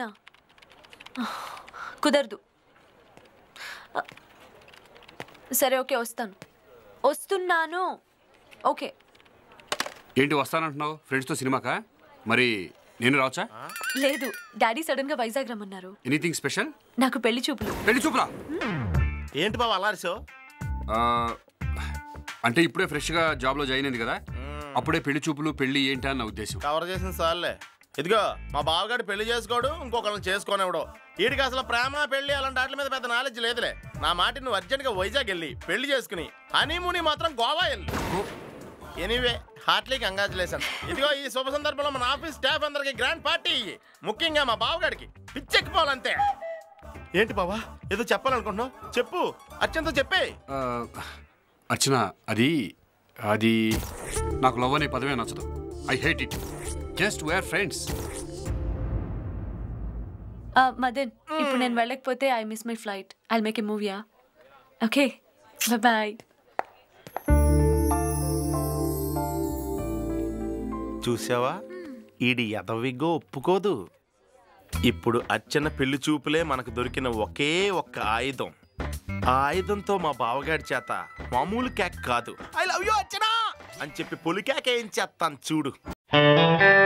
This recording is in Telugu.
అవునా కుదరదు సరే ఓకే వస్తాను వస్తున్నాను ఓకే ఏంటి వస్తానంటున్నావు ఫ్రెండ్స్తో సినిమాకా మరి నేను రావచ్చా లేదు డాడీ సడన్ గా వైజాగ్ రమ్మన్నారు ఎనీథింగ్ స్పెషల్ నాకు పెళ్లి చూపులు పెళ్లి చూపురా ఏంటి బాబు అల్లారిసో ఆ, అంటే ఇప్పుడే ఫ్రెష్గా జాబ్లో జాయిన్ అయింది కదా అప్పుడే పెళ్లి చూపులు పెళ్లి ఏంటి అన్న ఉద్దేశం కవర్ చేసిన సార్లే ఇదిగో మా బావగాడు పెళ్లి చేసుకోడు ఇంకొకరిని చేసుకోనివ్వడు వీడికి అసలు ప్రేమ పెళ్లి అలాంటి వాటి మీద పెద్ద నాలెడ్జ్ లేదులే నా మాట నువ్వు అర్జెంట్గా వైజాగ్ వెళ్ళి పెళ్లి చేసుకుని హనీమూని మాత్రం గోవా వెళ్ళి ఎనీవే హార్ట్లీ కంగ్రాచులేషన్ ఇదిగో ఈ శుభ సందర్భంలో మన ఆఫీస్ స్టాఫ్ అందరికి గ్రాండ్ పార్టీ ఇయ్యి ముఖ్యంగా మా బావగాడికి పిచ్చెక్కిపోవాలంతే ఏంటి బావా ఏదో చెప్పాలనుకుంటున్నావు చెప్పు అత్యంత చెప్పే ఆ, అర్చన అది అది నాకు లవ్ అనే పదమే నచ్చదు I hate it just where friends Madan ఇప్పుడు నేను వెళ్ళకపోతే I miss my flight I make a మూవీయా ఓకే బాయ్ చూసావా ఈడి ఎదవిగో ఒప్పుకోదు ఇప్పుడు అచ్చన పెళ్లి చూపులే మనకు దొరికిన ఒకే ఒక్క ఆయుధం ఆ ఆయుధంతో మా బావగాడి చేత మామూలు కేక్ కాదు ఐ లవ్ యూ అచ్చనా అని చెప్పి పొలి కేక్ ఏం చేస్తాను చూడు